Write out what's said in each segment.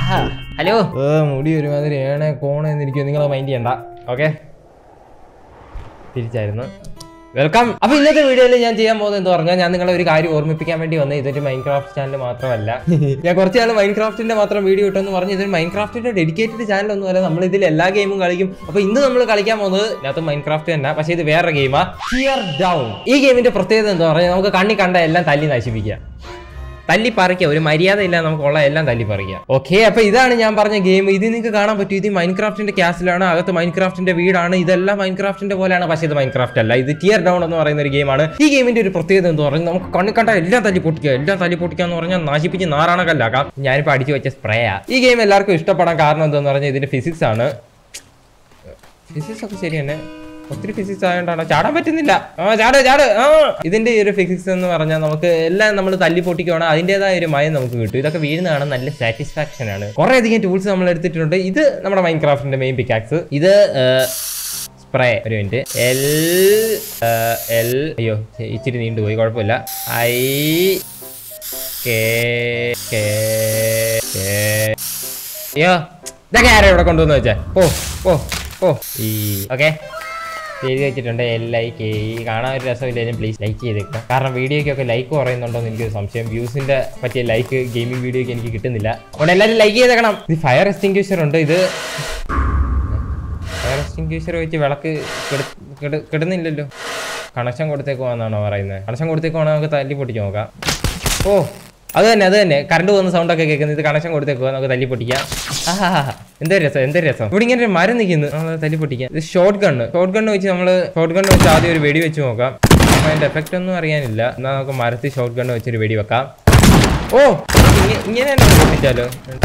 Hello ഏ മുടി ഒരുമാതിരി ഏണെ കോണെന്നിരിക്കും നിങ്ങൾ മൈൻഡ് ചെയ്യണ്ട ഓക്കെ തിരിച്ചായിരുന്നു വെൽക്കം അപ്പൊ ഇന്നത്തെ വീഡിയോയിൽ ഞാൻ ചെയ്യാൻ പോകുന്നത് എന്ന് പറഞ്ഞാൽ ഞാൻ നിങ്ങളെ ഒരു കാര്യം ഓർമ്മിപ്പിക്കാൻ വേണ്ടി വന്നത് ഇതൊരു മൈൻക്രാഫ്റ്റ് ചാനൽ മാത്രമല്ല ഞാൻ കുറച്ച് നാൾ മൈൻക്രാഫ്റ്റിന്റെ മാത്രം വീഡിയോ ഇട്ടെന്ന് പറഞ്ഞ് ഇതൊരു മൈൻക്രാഫ്റ്റിന്റെ ഡെഡിക്കേറ്റഡ് ചാനൽ ഒന്നുമല്ല നമ്മൾ ഇതിൽ എല്ലാ ഗെയിമും കളിക്കും അപ്പൊ ഇന്ന് നമ്മൾ കളിക്കാൻ പോകുന്നത് ഇതിനകത്ത് മൈൻക്രാഫ്റ്റ് തന്നെ പക്ഷേ ഇത് വേറെ ഗെയിമാ ഹിയർ ഡൗൺ ഈ ഗെയിമിന്റെ പ്രത്യേകത എന്താ പറഞ്ഞാൽ നമുക്ക് കണ്ണി കണ്ട എല്ലാം തല്ലി നശിപ്പിക്കുക തല്ലി പറിക്കുക ഒരു മര്യാദ ഇല്ല നമുക്കുള്ള എല്ലാം തല്ലി പറിക്കുക ഓക്കെ അപ്പൊ ഇതാണ് ഞാൻ പറഞ്ഞ ഗെയിം ഇത് നിങ്ങൾക്ക് കാണാൻ പറ്റും ഇത് മൈൻക്രാഫ്റ്റിന്റെ ക്യാസിലാണ് അകത്ത് മൈൻക്രാഫ്റ്റിന്റെ വീടാണ് ഇതെല്ലാം മൈൻക്രാഫ്റ്റിന്റെ പോലെയാണ് പക്ഷേ ഇത് മൈൻക്രാഫ്റ്റ് അല്ല ഇത് ടിയർ ഡൗൺ എന്ന് പറയുന്ന ഒരു ഗെയിമാണ് ഈ ഗെയിമിന്റെ ഒരു പ്രത്യേകത എന്ന് പറഞ്ഞാൽ നമുക്ക് കണ്ണി കണ്ട എല്ലാം തല്ലി പൊട്ടിക്കുക എല്ലാം തല്ലി പൊട്ടിക്കുക എന്ന് പറഞ്ഞാൽ നശിപ്പിച്ച് നാറാണക്കല്ലാക്കാം ഞാനിപ്പോൾ അടിച്ചു വെച്ച സ്പ്രേയാ ഈ ഗെയിം എല്ലാവർക്കും ഇഷ്ടപ്പെടാൻ കാരണം എന്താന്ന് പറഞ്ഞാൽ ഇതിന്റെ ഫിസിക്സ് ആണ് ഫിസിക്സ് ഒക്കെ ശരി തന്നെ ഒത്തിരി ഫിസിക്സ് ആയതുകൊണ്ടാണ് ചാടാൻ പറ്റുന്നില്ല ആ ചാട് ചാട് ആ ഇതിന്റെ ഈ ഒരു ഫിസിക്സ് എന്ന് പറഞ്ഞാൽ നമുക്ക് എല്ലാം നമ്മൾ തല്ലി പൊട്ടിക്കുവാണെങ്കിൽ അതിൻ്റെതായ ഒരു മയം നമുക്ക് കിട്ടും ഇതൊക്കെ വീഴുന്ന കാണാൻ നല്ല സാറ്റിസ്ഫാക്ഷൻ ആണ് കുറെ അധികം ടൂൾസ് നമ്മൾ എടുത്തിട്ടുണ്ട് ഇത് നമ്മുടെ മൈൻ ക്രാഫ്റ്റിന്റെ മെയിൻ പിക്കാക്സ് ഇത് സ്പ്രേ ഒരു മിനിറ്റ് എൽ എൽ അയ്യോ ഇച്ചിരി നീണ്ടുപോയി കുഴപ്പമില്ല ഐ കെ കെ കെ അയ്യോ ഇതൊക്കെ ആരാ ഇവിടെ കൊണ്ടുവന്ന് വെച്ചേ ഓ ഓ ഓ ഈ ഓക്കെ എഴുതി വെച്ചിട്ടുണ്ട് എൽ ഐ കെ ഇ കാണാൻ ഒരു രസമില്ലെങ്കിലും പ്ലീസ് ലൈക്ക് ചെയ്തേക്കുക കാരണം വീഡിയോയ്ക്കൊക്കെ ലൈക്ക് കുറയുന്നുണ്ടോ എന്ന് എനിക്കൊരു സംശയം വ്യൂസിന്റെ പറ്റിയ ലൈക്ക് ഗെയിമിംഗ് വീഡിയോയ്ക്ക് എനിക്ക് കിട്ടുന്നില്ല അതുകൊണ്ട് എല്ലാവരും ലൈക്ക് ചെയ്തേക്കണം ഇത് ഫയർ എക്സ്റ്റിങ്ക്യൂഷർ ഉണ്ട് ഇത് ഫയർ എക്സ്റ്റിങ്ക്യൂഷർ വെച്ച് വിളക്ക് കെടു- കെടു- കെടുന്നില്ലല്ലോ കണക്ഷൻ കൊടുത്തേക്കുവാന്നാണോ പറയുന്നത് കണക്ഷൻ കൊടുത്തേക്കുവാണെങ്കിൽ നമുക്ക് തല്ലി പൊട്ടിച്ച് നോക്കാം ഓ അത് തന്നെ അത് തന്നെ കറണ്ട് പോകുന്ന സൗണ്ട് ഒക്കെ കേൾക്കുന്നത് ഇത് കണക്ഷൻ കൊടുത്തേക്കുക നമുക്ക് തല്ലി പൊട്ടിക്കാം ആഹാ എന്തൊരു രസം എന്തൊരു രസം ഇവിടെ ഇങ്ങനെ ഒരു മരം നിൽക്കുന്നു നമ്മൾ തല്ലി പൊട്ടിക്കാം ഇത് ഷോർട്ട് ഗണ്ണ് ഷോർട്ട് ഗണ്ണ് വെച്ച് നമ്മൾ ഷോർട്ട് ഗണ്ണ് വെച്ച് ആദ്യം ഒരു വെടി വെച്ച് നോക്കാം അപ്പൊ അതിന്റെ എഫക്റ്റ് ഒന്നും അറിയാനില്ല എന്നാൽ നമുക്ക് മരത്തിൽ ഷോർട്ട് ഗണ്ണ് വെച്ചൊരു വെടി വെക്കാം ഓ ഇങ്ങ- ഇങ്ങനെ തന്നെ പൊട്ടിച്ചാലോ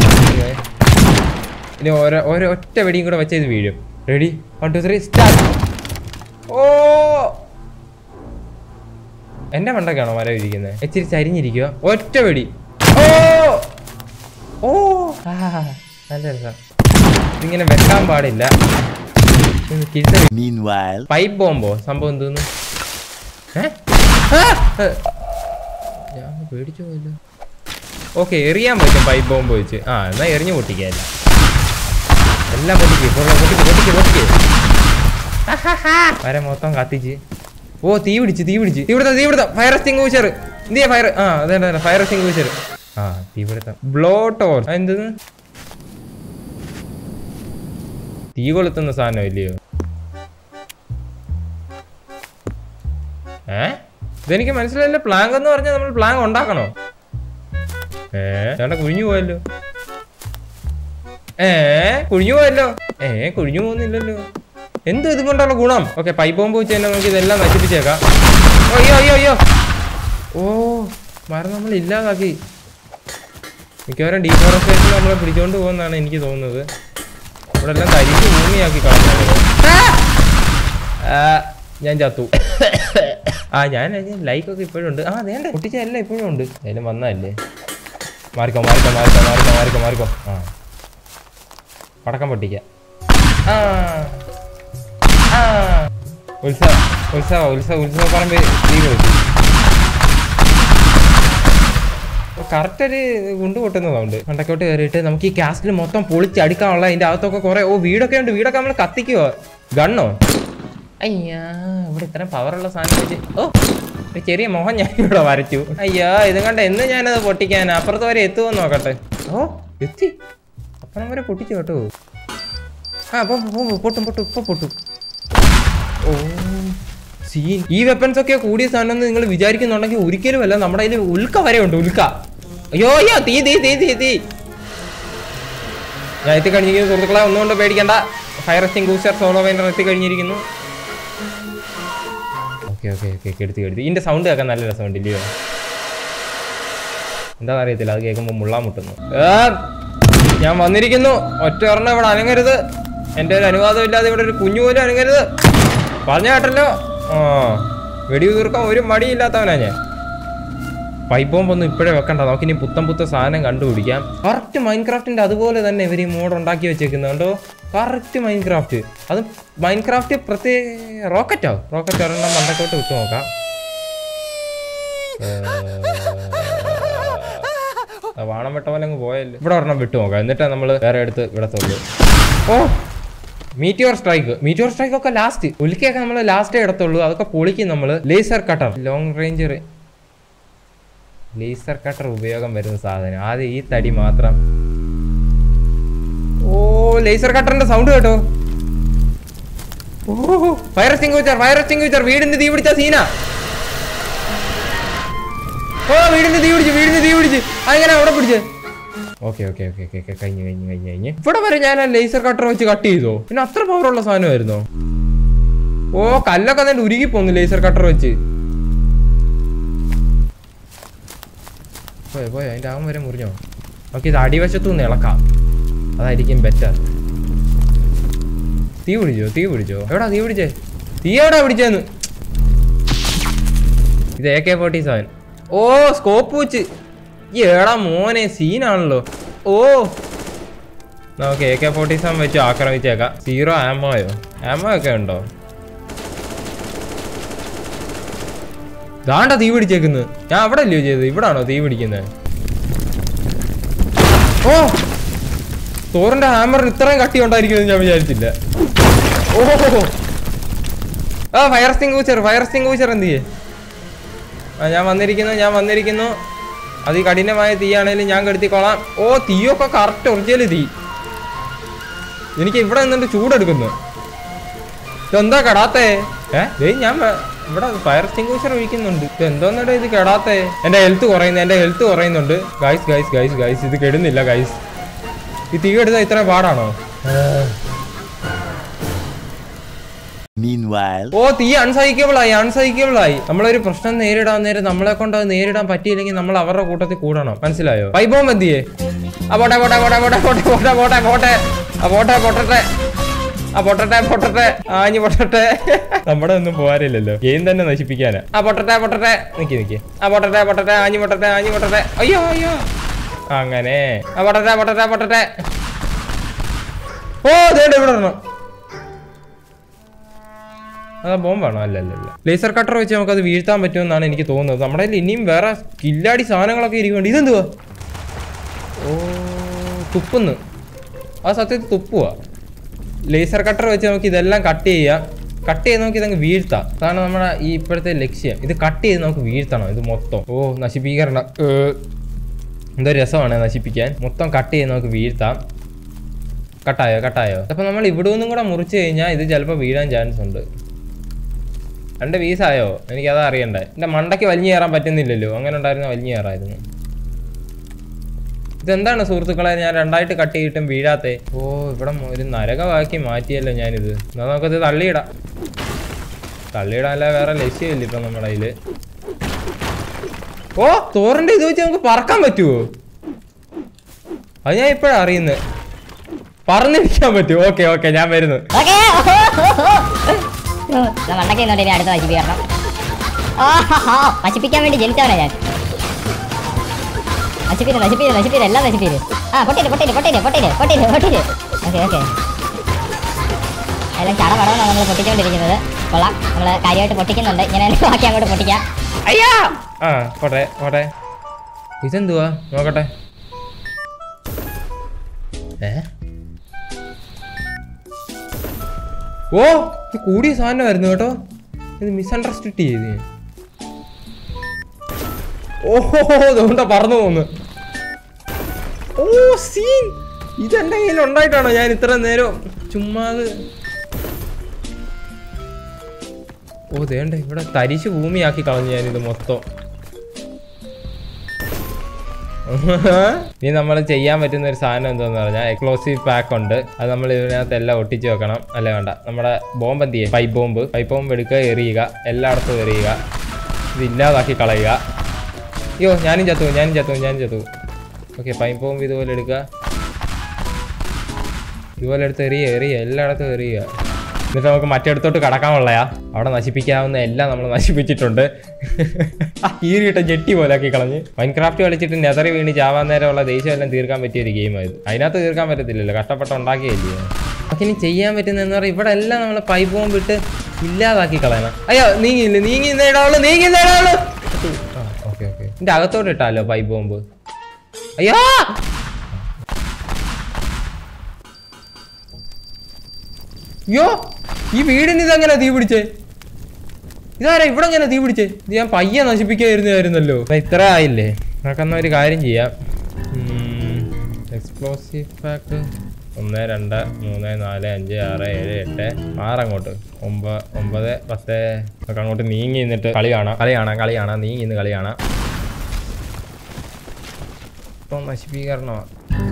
ഇനി ഓരോ ഓരോ ഒറ്റ വെടിയും കൂടെ വെച്ച് ഇത് വീഴും ready one two three start ഓ എന്റെ മണ്ടക്കാണോ മരം ഇരിക്കുന്നത് ഇച്ചിരി ചരിഞ്ഞിരിക്കുക ഒറ്റ വെടി ഓ ഓ ആ, നല്ല രസം ഇതിങ്ങനെ വെക്കാൻ പാടില്ല ഇത് കിഴുത്ത Meanwhile, പൈപ്പ് ബോംബോ സംഭവം എന്തോന്നു ഏ? ആ! ഏ. ഞാൻ പേടിച്ചു പോയല്ലോ ഓക്കെ എറിയാൻ പറ്റും പൈപ്പ് ബോംബ് വെച്ച് ആ എന്നാ എറിഞ്ഞു പൊട്ടിക്കല്ല എല്ലാം പൊട്ടിക്ക് പൊട്ടിക്ക് പൊട്ടിക്ക് പൊട്ടിക്ക് വരെ മൊത്തം കത്തിച്ച് ഓ തീ പിടിച്ച് തീ പിടിച്ച് തീ പിടുത്തം തീ പിടുത്തം ഫയർ എക്സ്റ്റിംഗ്വിഷർ എന്തിയാ ഫയർ ആ അതെ അതെ ഫയർ എക്സ്റ്റിംഗ്വിഷർ ആ തീ പിടുത്തം ബ്ലോ ടോർ എന്തെന്ന് തീ കൊളുത്തുന്ന സാധനം ഇല്ലയോ ഏ ഇതെനിക്ക് മനസ്സിലായില്ല പ്ലാങ്ക് എന്ന് പറഞ്ഞാൽ നമ്മൾ പ്ലാങ്ക് ഉണ്ടാക്കണോ ഏ ചേട്ടാ കുഴിഞ്ഞു പോയല്ലോ ഏ കുഴിഞ്ഞു പോയല്ലോ ഏ കുഴിഞ്ഞു പോകുന്നില്ലല്ലോ എന്ത് ഇത് കൊണ്ടുള്ള ഗുണം ഓക്കെ പൈപ്പ് ബോംബ് വെച്ച് തന്നെ നമുക്ക് ഇതെല്ലാം നശിപ്പിച്ചേക്കാം ഓ, അയ്യോ അയ്യോ അയ്യോ ഓ മരം നമ്മൾ ഇല്ലാതാക്കി മിക്കവാറും ഡീഫോറസ്റ്റേഷൻ നമ്മളെ പിടിച്ചോണ്ട് പോകുന്നതാണ് എനിക്ക് തോന്നുന്നത് ഇവിടെ എല്ലാം തരിച്ച് ഭൂമിയാക്കി കളഞ്ഞു ആ, ഞാൻ ചത്തു ആ ഞാൻ ലൈക്ക് ഒക്കെ ഇപ്പോഴും ഉണ്ട് ആ വേണ്ട പൊട്ടിച്ച എല്ലാം ഇപ്പോഴും ഉണ്ട് ഏതായാലും വന്നതല്ലേ മാറിക്കോ മാറിക്കോ മാറിക്കോ മാറിക്കോ മാറിക്കോ മാറിക്കോ ആ പടക്കം പൊട്ടിക്ക ആ ആ ഉത്സവ ഉത്സവ ഉത്സവ ഉത്സവ പറമ്പ് തീ കൊടുത്തു കറക്റ്റ് ഒരു ഗുണ്ട് പൊട്ടുന്ന സൗണ്ട് മണ്ടക്കോട്ട് കയറിയിട്ട് നമുക്ക് ഈ കാസ്റ്റിൽ മൊത്തം പൊളിച്ചടിക്കാനുള്ള അതിന്റെ അകത്തൊക്കെ കുറെ ഓ വീടൊക്കെ ഉണ്ട് വീടൊക്കെ നമ്മൾ കത്തിക്കുവോ ഗണ്ണോ അയ്യാ ഇവിടെ ഇത്രയും പവറുള്ള സാധനം വെച്ച് ഓ ഒരു ചെറിയ മോഹൻ ഞാൻ ഇവിടെ വരച്ചു അയ്യോ ഇത് കണ്ട എന്ന് ഞാനത് പൊട്ടിക്കാൻ അപ്പുറത്ത് വരെ എത്തുമോ നോക്കട്ടെ ഓ എത്തി അപ്പുറം വരെ പൊട്ടിച്ചു കേട്ടോ ആ അപ്പൊ പൊട്ടും പൊട്ടും ഇപ്പൊ പൊട്ടും ഓ സീൻ ഈ വെപ്പൺസ് ഒക്കെ കൂടിയ സാധനം നിങ്ങൾ വിചാരിക്കുന്നുണ്ടെങ്കിൽ ഒരിക്കലും അല്ല നമ്മുടെ കയ്യിൽ ഉൽക്ക വരെ ഉണ്ട് ഉൽക്ക അയ്യോ അയ്യോ തീ തീ തീ തീ തീ ഞാൻ എത്തിക്കഴിഞ്ഞിരിക്കുന്നു സുഹൃത്തുക്കളെ ഒന്നുകൊണ്ട് പേടിക്കണ്ട ഫയർ എക്സ്റ്റിംഗ്വിഷർ സോളോ വൈൻഡർ എത്തിക്കഴിഞ്ഞിരിക്കുന്നു ഓക്കെ ഓക്കെ ഓക്കെ കെടുത്തി കെടുത്തി ഇതിന്റെ സൗണ്ട് കേൾക്കാൻ നല്ല രസമുണ്ട് ഇല്ലയോ എന്താണെന്ന് അറിയത്തില്ല അത് കേൾക്കുമ്പോൾ മുള്ളാൻ മുട്ടുന്നു ഏ, ഞാൻ വന്നിരിക്കുന്നു ഒറ്റ ഒരെണ്ണം ഇവിടെ അനങ്ങരുത് എൻ്റെ ഒരു അനുവാദം ഇല്ലാതെ ഇവിടെ ഒരു കുഞ്ഞു പോലും അനങ്ങരുത് പറഞ്ഞ കേട്ടല്ലോ ആ വെടി തീർക്കാൻ ഒരു മടിയില്ലാത്തവനാ ഞാൻ പൈപ്പ് ബോംബൊന്നും ഇപ്പോഴേ വെക്കണ്ട നമുക്കിനി പുത്തൻ പുത്ത സാധനം കണ്ടുപിടിക്കാം കറക്റ്റ് മൈൻക്രാഫ്റ്റിന്റെ അതുപോലെ തന്നെ ഇവർ ഈ മോഡ് ഉണ്ടാക്കി വെച്ചേക്കുന്നത് കണ്ടോ കറക്റ്റ് മൈൻക്രാഫ്റ്റ് അത് മൈൻക്രാഫ്റ്റ് പ്രത്യേക റോക്കറ്റോ റോക്കറ്റ് ഒരെണ്ണം മണ്ടക്കോട്ട് വിട്ടു നോക്കാം ആ വാണം വെട്ട പോലെ അങ്ങ് പോയല്ലോ ഇവിടെ ഒരെണ്ണം വിട്ടു നോക്കാം എന്നിട്ട് നമ്മൾ വേറെ എടുത്ത് വിടത്തുള്ളൂ ഓ മീറ്റിയോർ സ്ട്രൈക്ക് മീറ്റിയോർ സ്ട്രൈക്ക് ഒക്കെ ലാസ്റ്റ് ഒലിക്കൊക്കെ നമ്മൾ ലാസ്റ്റേ ഇടത്തുള്ളൂ അതൊക്കെ പൊളിക്കും നമ്മൾ laser cutter long range laser cutter ഉപയോഗം വരുന്ന സാധനം ആദ്യം ഈ തടി മാത്രം ഓ ലേസർ കട്ടറിന്റെ സൗണ്ട് കേട്ടോ ഓ ഫയർ എക്സ്റ്റിംഗ്വിച്ചർ ഫയർ എക്സ്റ്റിംഗ്വിച്ചർ വീടിന്റെ തീ പിടിച്ച സീന ഓ വീടിന്റെ തീ പിടിച്ച് വീടിന്റെ തീ പിടിച്ച് അതെങ്ങനെ അവിടെ പിടിച്ച് okay okay okay okay okay കഴിഞ്ഞു കഴിഞ്ഞു കഴിഞ്ഞു കഴിഞ്ഞ് ഇവിടെ വരെ ഞാൻ ആ ലേസർ കട്ടർ വെച്ച് കട്ട് ചെയ്തോ പിന്നെ അത്ര പവറുള്ള സാധനമായിരുന്നോ ഓ കല്ലൊക്കെ എന്നിട്ട് ഉരുകി പോന്നു ലേസർ കട്ടർ വെച്ച് പോയോ പോയോ അതിന്റെ ആവും വരെ മുറിഞ്ഞോ ഓക്കെ ഇത് അടിവശത്തു നിന്ന് ഇളക്കാം അതായിരിക്കും ബെറ്റർ തീ പിടിച്ചോ തീ പിടിച്ചോ എവിടാ തീ പിടിച്ചേ തീ എവിടാ പിടിച്ചേന്ന് ഇത് എ കെ ഫോർട്ടി സെവൻ ഓ സ്കോപ്പ് വെച്ച് ഈ ഏടാ മോനെ സീനാണല്ലോ ഓ നമുക്ക് എ കെ ഫോർട്ടി സെവൻ വെച്ച് ആക്രമിച്ചേക്കാം സീറോ ആമോയോ ആമോ ഒക്കെ ഉണ്ടോ ദാണ്ട തീ പിടിച്ചേക്കുന്നത് ഞാൻ അവിടെ അല്ലയോ ചെയ്തത് ഇവിടാണോ തീ പിടിക്കുന്നത് ഓ തോറിന്റെ ഹാമറിന് ഇത്രയും കട്ടി ഉണ്ടായിരിക്കുമെന്ന് ഞാൻ വിചാരിച്ചില്ല ഓഹോ ആ ഫയർ സ്റ്റിംഗ്വിച്ചർ ഫയർ സ്റ്റിംഗ്വിച്ചർ എന്ത് ചെയ്യേ ആ ഞാൻ വന്നിരിക്കുന്നു ഞാൻ വന്നിരിക്കുന്നു അത് ഈ കഠിനമായ തീയാണേലും ഞാൻ കെടുത്തിക്കോളാം ഓ തീയൊക്കെ കറക്റ്റ് ഒറിജിനൽ തീ എനിക്ക് ഇവിടെ നിന്നിട്ട് ചൂടെടുക്കുന്നു ഇതെന്താ കെടാത്തേ ഏ ദേ ഞാൻ വ- ഇവിടെ ഫയർ എക്സ്റ്റിംഗ്വിഷർ ഒഴിക്കുന്നുണ്ട് ഇത് എന്തോന്നടാ ഇത് കെടാത്തേ എന്റെ ഹെൽത്ത് കുറയുന്നു എന്റെ ഹെൽത്ത് കുറയുന്നുണ്ട് ഗൈസ് ഗൈസ് ഗൈസ് ഗൈസ് ഇത് കെടുന്നില്ല ഗൈസ് ഈ തീ എടുത്താൽ ഇത്ര പാടാണോ Meanwhile, ഓ തീ അൺസഹിക്കബിൾ ആയി അൺസഹിക്കബിൾ ആയി നമ്മളൊരു പ്രശ്നം നേരിടാൻ നേരം നമ്മളെ കൊണ്ട് അത് നേരിടാൻ പറ്റിയില്ലെങ്കിൽ നമ്മൾ അവരുടെ കൂട്ടത്തിൽ കൂടണം മനസ്സിലായോ പൈബോം എന്തിയേ ആ പോട്ടെ പോട്ടെ പോട്ടെ പോട്ടെ പോട്ടെ പോട്ടെ പോട്ടെ പോട്ടെ ആ പോട്ടെ പൊട്ടട്ടെ ആ പൊട്ടട്ടെ പൊട്ടട്ടെ ആഞ്ഞു പൊട്ടട്ടെ നമ്മുടെ ഒന്നും പോകാറില്ലല്ലോ ഗെയിം തന്നെ നശിപ്പിക്കാനാ ആ പൊട്ടട്ടെ പൊട്ടട്ടെ നിക്കി നിക്കി ആ പൊട്ടട്ടെ പൊട്ടട്ടെ ആഞ്ഞു പൊട്ടട്ടെ ആഞ്ഞു പൊട്ടട്ടെ അയ്യോ അയ്യോ അങ്ങനെ ആ പൊട്ടട്ടെ പൊട്ടട്ടെ പൊട്ടട്ടെ ഓ ദേണ്ട ഇവിടെ ഇടണം അതാ ബോംബാണോ അല്ല അല്ല അല്ല ലേസർ കട്ടർ വെച്ച് നമുക്കത് വീഴ്ത്താൻ പറ്റുമെന്നാണ് എനിക്ക് തോന്നുന്നത് നമ്മുടെ കയ്യിൽ ഇനിയും വേറെ കില്ലാടി സാധനങ്ങളൊക്കെ ഇരിക്കുന്നുണ്ട് ഇതെന്തുവാ ഓ തുപ്പുന്ന് ആ സത്യത്തിൽ തുപ്പുക ലേസർ കട്ടർ വെച്ച് നമുക്ക് ഇതെല്ലാം കട്ട് ചെയ്യാം കട്ട് ചെയ്ത് നമുക്ക് ഇതങ്ങ് വീഴ്ത്താം അതാണ് നമ്മുടെ ഈ ഇപ്പോഴത്തെ ലക്ഷ്യം ഇത് കട്ട് ചെയ്ത് നമുക്ക് വീഴ്ത്തണം ഇത് മൊത്തം ഓ നശിപ്പീകരണം ഏ, എന്തൊരു രസമാണ് നശിപ്പിക്കാൻ മൊത്തം കട്ട് ചെയ്ത് നമുക്ക് വീഴ്ത്താം കട്ടായോ കട്ടായോ അപ്പൊ നമ്മൾ ഇവിടെ നിന്നും കൂടെ മുറിച്ച് കഴിഞ്ഞാൽ ഇത് ചിലപ്പോൾ വീഴാൻ ചാൻസ് ഉണ്ട് രണ്ട് പീസായോ എനിക്കതാ അറിയണ്ടേ എന്റെ മണ്ടയ്ക്ക് വലിഞ്ഞു കയറാൻ പറ്റുന്നില്ലല്ലോ അങ്ങനെ ഉണ്ടായിരുന്ന വലിഞ്ഞു കയറായിരുന്നു ഇതെന്താണ് സുഹൃത്തുക്കളെ ഞാൻ രണ്ടായിട്ട് കട്ട് ചെയ്തിട്ടും വീഴാത്തെ ഓ ഇവിടെ മൊ- ഒരു നരകമാക്കി മാറ്റിയല്ലോ ഞാനിത് എന്നാ നമുക്കത് തള്ളിയിടാം തള്ളിയിടാനല്ല വേറെ ലക്ഷ്യമില്ല ഇപ്പൊ നമ്മുടെ കയ്യില് ഓ തോറിന്റെ ഇത് വെച്ച് നമുക്ക് പറക്കാൻ പറ്റുമോ അത് ഞാൻ ഇപ്പോഴാണ് അറിയുന്നത് പറന്നിരിക്കാൻ പറ്റുമോ ഓക്കെ ഓക്കെ ഞാൻ വരുന്നു ഓക്കേ. ഉം, ഞാൻ മണ്ടയ്ക്ക് നിന്നോണ്ട് ഇനി അടുത്ത നശിപ്പിക്കണം ആഹാ, നശിപ്പിക്കാൻ വേണ്ടി ജനിച്ചവനാ ഞാൻ നശിപ്പിര് നശിപ്പിര് നശിപ്പിര് എല്ലാം നശിപ്പിര് ആ പൊട്ടില് പൊട്ടില് പൊട്ടില് പൊട്ടില് പൊട്ടില് പൊട്ടില് ഓക്കെ ഓക്കെ എല്ലാം ചടപടമാണ് നമ്മൾ പൊട്ടിച്ചുകൊണ്ടിരിക്കുന്നത് കൊള്ളാം നമ്മൾ കാര്യമായിട്ട് പൊട്ടിക്കുന്നുണ്ട് ഇങ്ങനെ ബാക്കി അങ്ങോട്ട് പൊട്ടിക്കാം അയ്യാ ആ പോട്ടെ പോട്ടെ ഇതെന്തുവാ നോക്കട്ടെ ഏ ഓ ഇത് കൂടിയ സാധനമായിരുന്നു കേട്ടോ ഇത് മിസ്അണ്ടർസ്റ്റാൻഡ് ചെയ്ത് ഞാൻ. ഓഹോ ഇതുകൊണ്ടാ പറന്നു പോന്ന് ഓ സീൻ ഇതെന്റെ കയ്യിൽ ഉണ്ടായിട്ടാണോ ഞാൻ ഇത്ര നേരം ചുമ്മാത് ഓ ദേണ്ട ഇവിടെ തരിശ് ഭൂമിയാക്കി കളഞ്ഞു ഞാനിത് മൊത്തം ഇനി നമ്മൾ ചെയ്യാൻ പറ്റുന്ന ഒരു സാധനം എന്താന്ന് പറഞ്ഞാൽ എക്സ്പ്ലോസീവ് പാക്ക് ഉണ്ട് അത് നമ്മൾ ഇതിനകത്ത് എല്ലാം ഒട്ടിച്ച് വെക്കണം അല്ല വേണ്ട നമ്മുടെ ബോംബ് എന്ത് ചെയ്യും പൈപ്പ് ബോംബ് പൈപ്പ് ബോംബ് എടുക്കുക എറിയുക എല്ലായിടത്തും എറിയുക ഇത് ഇല്ലാതാക്കി കളയുക അയ്യോ ഞാനും ചത്തു ഞാനും ചത്തു ഞാനും ചത്തു ഓക്കെ പൈപ്പ് ബോംബ് ഇതുപോലെ എടുക്കുക ഇതുപോലെ എടുത്ത് എറിയുക എറിയുക എല്ലായിടത്തും എറിയുക എന്നിട്ട് നമുക്ക് മറ്റിടത്തോട്ട് കടക്കാനുള്ളയാ അവിടെ നശിപ്പിക്കാവുന്ന എല്ലാം നമ്മൾ നശിപ്പിച്ചിട്ടുണ്ട് കീറിയിട്ട ജെട്ടി പോലാക്കി കളഞ്ഞ് മൈൻക്രാഫ്റ്റ് കളിച്ചിട്ട് നെതറി വീണ് ചാവാൻ നേരമുള്ള ദേഷ്യം എല്ലാം തീർക്കാൻ പറ്റിയ ഒരു ഗെയിമായത് അതിനകത്ത് തീർക്കാൻ പറ്റത്തില്ലല്ലോ കഷ്ടപ്പെട്ട് ഉണ്ടാക്കിയല്ലേ നമുക്ക് ഇനി ചെയ്യാൻ പറ്റുന്നതെന്ന് പറഞ്ഞാൽ ഇവിടെ എല്ലാം നമ്മൾ പൈപ്പ് ബോംബ് ഇട്ട് ഇല്ലാതാക്കി കളയണം അയ്യോ നീങ്ങിയില്ല നീങ്ങി നേടാവുള്ളൂ നീങ്ങി നേടാവുള്ളൂ ആ ഓക്കെ ഓക്കെ ഇതിൻ്റെ അകത്തോട്ട് ഇട്ടാലോ പൈപ്പ് ബോംബ് അയ്യോ അയ്യോ ഈ വീടിന് ഇതെങ്ങനെ തീ പിടിച്ചേ ഇതാരാ ഇവിടെ എങ്ങനെ തീ പിടിച്ചേ ഇത് ഞാൻ പയ്യെ നശിപ്പിക്കായിരുന്നായിരുന്നല്ലോ ഇത്ര ആയില്ലേ നമുക്കെന്നാ ഒരു കാര്യം ചെയ്യാം എക്സ്പ്ലോസീവ് പാക്ക് ഒന്ന് രണ്ട് മൂന്ന് നാല് അഞ്ച് ആറ് ഏഴ് എട്ട് ആറ് അങ്ങോട്ട് ഒമ്പത് ഒമ്പത് പത്ത് ഒക്കെ അങ്ങോട്ട് നീങ്ങി നിന്നിട്ട് കളി കാണാം കളി കാണാം കളി കാണാം നീങ്ങി നിന്ന് കളി കാണാം ഇപ്പം നശിപ്പീകരണമാണ്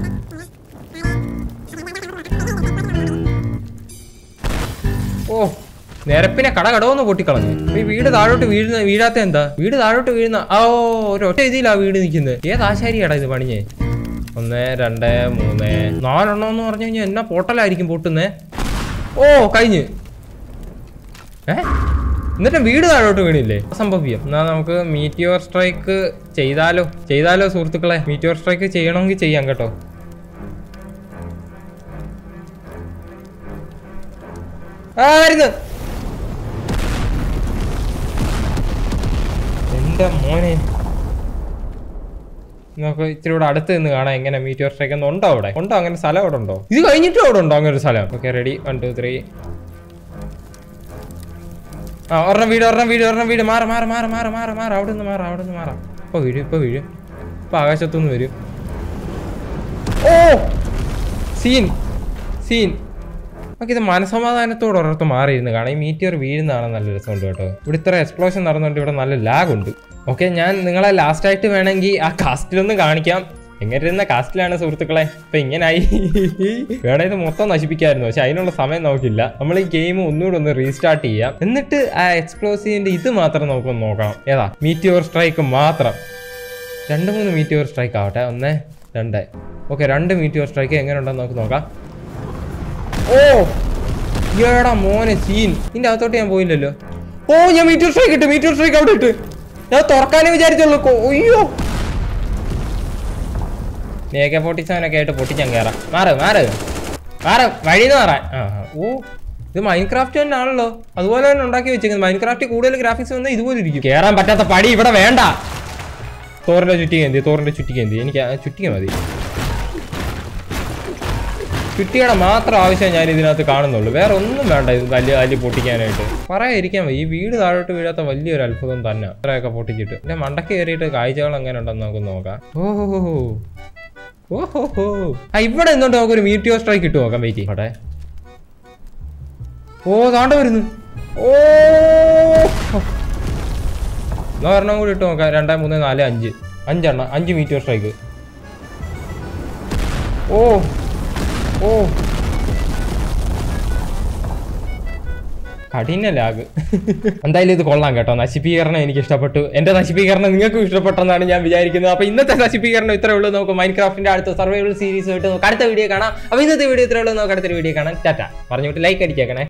ഓ നിരപ്പിനെ കട കടവൊന്ന് പൊട്ടിക്കളഞ്ഞു അപ്പൊ ഈ വീട് താഴോട്ട് വീഴുന്ന വീഴാത്ത എന്താ വീട് താഴോട്ട് വീഴുന്ന ആ ഓ ഒരു ഒറ്റ ഇതിലാ വീട് നിൽക്കുന്നത് ഏത് ആശാരിയാടാ ഇത് പണിഞ്ഞേ ഒന്ന് രണ്ട് മൂന്ന് നാലെണ്ണം എന്ന് പറഞ്ഞു കഴിഞ്ഞാൽ എന്നാ പൊട്ടലായിരിക്കും പൊട്ടുന്നേ ഓ കഴിഞ്ഞ് ഏ എന്നിട്ട് വീട് താഴോട്ട് വീണില്ലേ അസംഭവ്യം എന്നാ നമുക്ക് മീറ്റിയോർ സ്ട്രൈക്ക് ചെയ്താലോ ചെയ്താലോ സുഹൃത്തുക്കളെ മീറ്റിയോർ സ്ട്രൈക്ക് ചെയ്യണമെങ്കിൽ ചെയ്യാം കേട്ടോ ആയിരുന്നു എന്റെ മോനെ നമുക്ക് ഇച്ചിരി കൂടെ അടുത്ത് നിന്ന് കാണാം എങ്ങനെ മീറ്റിയോർ സ്ട്രൈക്ക് ഒന്ന് ഉണ്ടോ അവിടെ ഉണ്ടോ അങ്ങനെ സ്ഥലം അവിടെ ഉണ്ടോ ഇത് കഴിഞ്ഞിട്ടും അവിടെ ഉണ്ടോ അങ്ങനെ ഒരു സ്ഥലം okay ready one two three ആ ഒരെണ്ണം വീട് ഒരെണ്ണം വീട് ഒരെണ്ണം വീട് മാറ മാറ മാറ മാറ മാറ മാറ അവിടെ നിന്ന് മാറാം അവിടെ നിന്ന് മാറാം ഇപ്പൊ വീഴും ഇപ്പൊ വീഴും ഇപ്പൊ ആകാശത്തുനിന്ന് വരും ഓ സീൻ സീൻ നമുക്ക് ഇത് മനസമാധാനത്തോടെ ഒരിടത്ത് മാറിയിരുന്ന് കാണാം ഈ മീറ്റിയർ വീഴുന്നതാണ് നല്ല രസമുണ്ട് കേട്ടോ ഇവിടെ ഇത്ര എക്സ്പ്ലോഷൻ നടന്നുകൊണ്ട് ഇവിടെ നല്ല ലാഗ് ഉണ്ട് ഓക്കെ ഞാൻ നിങ്ങളെ ലാസ്റ്റ് ആയിട്ട് വേണമെങ്കിൽ ആ കാസ്റ്റിലൊന്നും കാണിക്കാം എങ്ങനെ ഇരുന്ന കാസ്റ്റിലാണ് സുഹൃത്തുക്കളെ ഇപ്പൊ ഇങ്ങനായി വേണേ ഇത് മൊത്തം നശിപ്പിക്കായിരുന്നു പക്ഷെ അതിനുള്ള സമയം നമുക്കില്ല നമ്മൾ ഈ ഗെയിം ഒന്നുകൂടെ ഒന്ന് റീസ്റ്റാർട്ട് ചെയ്യാം എന്നിട്ട് ആ എക്സ്പ്ലോസീവിന്റെ ഇത് മാത്രം നമുക്കൊന്ന് നോക്കണം ഏതാ മീറ്റിയോർ സ്ട്രൈക്ക് മാത്രം രണ്ട് മൂന്ന് മീറ്റിയോർ സ്ട്രൈക്ക് ആവട്ടെ ഒന്ന് രണ്ട് ഓക്കെ രണ്ട് മീറ്റിയോർ സ്ട്രൈക്ക് എങ്ങനെ ഉണ്ടെന്ന് നമുക്ക് നോക്കാം ഓ ഏടാ മോനെ സീൻ ഇതിന്റെ അകത്തോട്ട് ഞാൻ പോയില്ലല്ലോ ഓ ഞാൻ മീറ്റർ സ്ട്രൈക്ക് ഇട്ട് മീറ്റർ സ്ട്രൈക്ക് അവിടെ ഇട്ട് ഞാൻ തുറക്കാനേ വിചാരിച്ചുള്ളൂ കൊ- അയ്യോ എ കെ ഫോർട്ടി സെവൻ ഒക്കെ ആയിട്ട് പൊട്ടിച്ചാൻ കയറാം മാറ് മാറ് മാറ് വഴിന്ന് മാറാൻ ആ ആ. ഓ ഇത് മൈൻക്രാഫ്റ്റ് തന്നെ ആണല്ലോ അതുപോലെ തന്നെ ഉണ്ടാക്കി വെച്ചേക്കുന്നത് മൈൻക്രാഫ്റ്റ് കൂടുതൽ ഗ്രാഫിക്സ് വന്നാൽ ഇതുപോലെ ഇരിക്കും കയറാൻ പറ്റാത്ത പടി ഇവിടെ വേണ്ട തോറിന്റെ ചുറ്റിക എന്തി തോറിന്റെ ചുറ്റിക എന്തി എനിക്ക് ആ ചുറ്റിക മതി ചുറ്റിയുടെ മാത്രം ആവശ്യം ഞാൻ ഇതിനകത്ത് കാണുന്നുള്ളൂ വേറെ ഒന്നും വേണ്ട ഇത് വലിയ വലിയ പൊട്ടിക്കാനായിട്ട് പറയാതിരിക്കാൻ വയ്യ. ഈ വീട് താഴോട്ട് വീഴാത്ത വലിയൊരു അത്ഭുതം തന്നെ അത്രയൊക്കെ പൊട്ടിച്ചിട്ട് പിന്നെ മണ്ടക്ക് കയറിയിട്ട് കാഴ്ചകൾ എങ്ങനെ ഉണ്ടെന്ന് നമുക്ക് നോക്കാം ഓഹോ ഓഹോ ആ ഇവിടെ എന്തുകൊണ്ട് നമുക്കൊരു മീറ്റിയോ സ്ട്രൈക്ക് ഇട്ട് നോക്കാം വെയിറ്റ് അവിടെ ഓ താണ്ട വരുന്നു ഓ എന്നാ ഒരെണ്ണം കൂടി ഇട്ട് നോക്കാം രണ്ട് മൂന്ന് നാല് അഞ്ച് അഞ്ചെണ്ണം അഞ്ച് മീറ്റിയോ സ്ട്രൈക്ക് ഓ ഓ കഠിന ലാഗ് എന്തായാലും ഇത് കൊള്ളാം കേട്ടോ നശിപ്പീകരണം എനിക്ക് ഇഷ്ടപ്പെട്ടു എന്റെ നശിപ്പീകരണം നിങ്ങൾക്കും ഇഷ്ടപ്പെട്ടെന്നാണ് ഞാൻ വിചാരിക്കുന്നത് അപ്പൊ ഇന്നത്തെ നശിപ്പീകരണം ഇത്രേ ഉള്ളൂ നമുക്ക് മൈൻക്രാഫ്റ്റിന്റെ അടുത്ത സർവൈവൽ സീരീസ് ആയിട്ട് നമുക്ക് അടുത്ത വീഡിയോ കാണാം അപ്പൊ ഇന്നത്തെ വീഡിയോ ഇത്രേ ഉള്ളൂ നമുക്ക് അടുത്തൊരു വീഡിയോ കാണാം ടാറ്റ പറഞ്ഞിട്ട് ലൈക്ക് അടിച്ചേക്കണേ